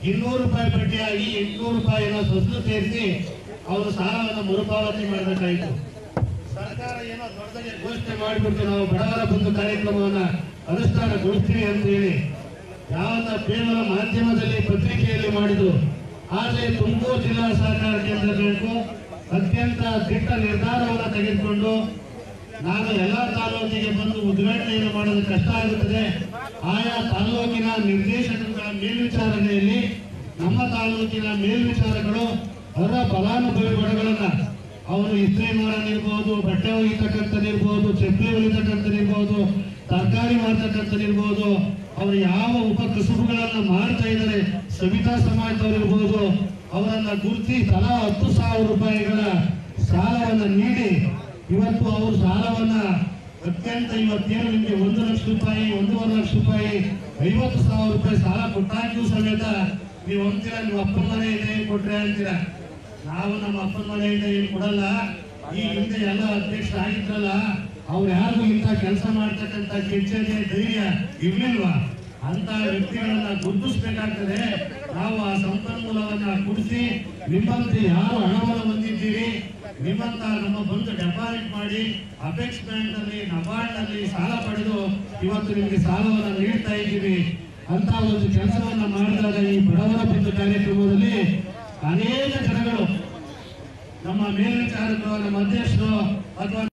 ಇನ್ನೂರು ರೂಪಾಯಿ ಬಡ್ಡಿಯಾಗಿ ಎಂಟುನೂರು ರೂಪಾಯಿನ ಸೊಸಲು ಸೇರಿಸಿ ಅವರು ಸಾಲವನ್ನು ಮರುಪಾವತಿ ಮಾಡಬೇಕಾಯಿತು ಸರ್ಕಾರ ಏನೋ ದೊಡ್ಡದಾಗಿ ಘೋಷಣೆ ಮಾಡಿಬಿಟ್ಟು ನಾವು ಬಡವರ ಬಂಧು ಕಾರ್ಯಕ್ರಮವನ್ನ ಅನುಷ್ಠಾನಗೊಳಿಸ್ತೀವಿ ಅಂತ ಹೇಳಿ ಯಾವನ್ನ ಕೇವಲ ಮಾಧ್ಯಮದಲ್ಲಿ ಪತ್ರಿಕೆಯಲ್ಲಿ ಮಾಡಿದ್ರು ಆದರೆ ತುಮಕೂರು ಜಿಲ್ಲಾ ಸಹಕಾರ ಕೇಂದ್ರ ಬ್ಯಾಂಕು ಅತ್ಯಂತ ದಿಟ್ಟ ನಿರ್ಧಾರವನ್ನು ತೆಗೆದುಕೊಂಡು ನಾನು ಎಲ್ಲ ತಾಲೂಕಿಗೆ ಬಂದು ಉದ್ಘಾಟನೆಯನ್ನು ಮಾಡೋದು ಕಷ್ಟ ಆಗುತ್ತದೆ ಆಯಾ ತಾಲೂಕಿನ ನಿರ್ದೇಶಕರುಗಳ ಮೇಲ್ವಿಚಾರಣೆಯಲ್ಲಿ ನಮ್ಮ ತಾಲೂಕಿನ ಮೇಲ್ವಿಚಾರಗಳು ಅವರ ಫಲಾನುಭವಿಗಳನ್ನ ಅವರು ಇಸ್ತ್ರಿ ಮಾಡೋನಿರ್ಬೋದು ಬಟ್ಟೆ ಒಗಿತಕ್ಕಂಥದ್ದಿರ್ಬೋದು ಚಪ್ಪಲಿ ಹೊಲಿತಕ್ಕಂಥದ್ದಿರ್ಬೋದು ತರಕಾರಿ ಮಾಡ್ತಕ್ಕಂಥದ್ದಿರ್ಬೋದು ಅವರು ಯಾವ ಉಪ ಕಸುಬುಗಳನ್ನ ಮಾಡ್ತಾ ಇದ್ದಾರೆ ಸವಿತಾ ಸಮಾಜದವರಿರ್ಬೋದು ಅವರನ್ನ ಗುರುತಿ ತಲಾ ಹತ್ತು ಸಾವಿರ ರೂಪಾಯಿಗಳ ಸಾಲವನ್ನ ನೀಡಿ ಇವತ್ತು ಅವರು ಸಾಲವನ್ನ ಅತ್ಯಂತ ಇವತ್ತೇನು ನಿಮಗೆ ಒಂದು ಲಕ್ಷ ರೂಪಾಯಿ ಒಂದೂವರೆ ಲಕ್ಷ ರೂಪಾಯಿ ಐವತ್ತು ಸಾವಿರ ರೂಪಾಯಿ ಸಾಲ ಕೊಟ್ಟಾಗ್ಯೂ ಸಮೇತ ನೀವು ಅಂತೀರ ನೀವು ಅಪ್ಪನ ಮನೆಯಿಂದ ಏನ್ ಕೊಟ್ರೆ ಅಂತೀರಾ ನಾವು ನಮ್ಮ ಅಪ್ಪನ ಮನೆಯಿಂದ ಏನು ಕೊಡಲ್ಲ ಈ ಹಿಂದೆ ಎಲ್ಲ ಅಧ್ಯಕ್ಷರಾಗಿದ್ರಲ್ಲ ಅವ್ರು ಯಾರಿಗೂ ಇಂಥ ಕೆಲಸ ಮಾಡ್ತಕ್ಕಂಥ ಕೆಚ್ಚದೆ ಧೈರ್ಯ ಇರ್ಲಿಲ್ವಾ ಅಂತ ವ್ಯಕ್ತಿಗಳನ್ನ ಗುರುತಿಸ್ಬೇಕಾಗ್ತದೆ ನಾವು ಆ ಸಂಪನ್ಮೂಲವನ್ನ ಕುಡಿಸಿ ನಿಮ್ಮಂತೆ ಯಾರು ಹಣವನ್ನು ಹೊಂದಿದ್ದೀರಿ ನಿಮ್ಮಂತ ನಮ್ಮ ಬಂದು ಡೆಪಾಸಿಟ್ ಮಾಡಿ ಅಪೆಕ್ಸ್ ಬ್ಯಾಂಕ್ ನಲ್ಲಿ ನಬಾರ್ಡ್ ನಲ್ಲಿ ಸಾಲ ಪಡೆದು ಇವತ್ತು ನಿಮಗೆ ಸಾಲವನ್ನು ನೀಡ್ತಾ ಇದ್ದೀವಿ ಅಂತ ಒಂದು ಕೆಲಸವನ್ನ ಮಾಡಿದಾಗ ಈ ಬಡವರ ಬಂಧು ಕಾರ್ಯಕ್ರಮದಲ್ಲಿ ಅನೇಕ ಜನಗಳು ನಮ್ಮ ಮೇಲ್ವಿಚಾರಕರು ನಮ್ಮ ಅಧ್ಯಕ್ಷರು ಅಥವಾ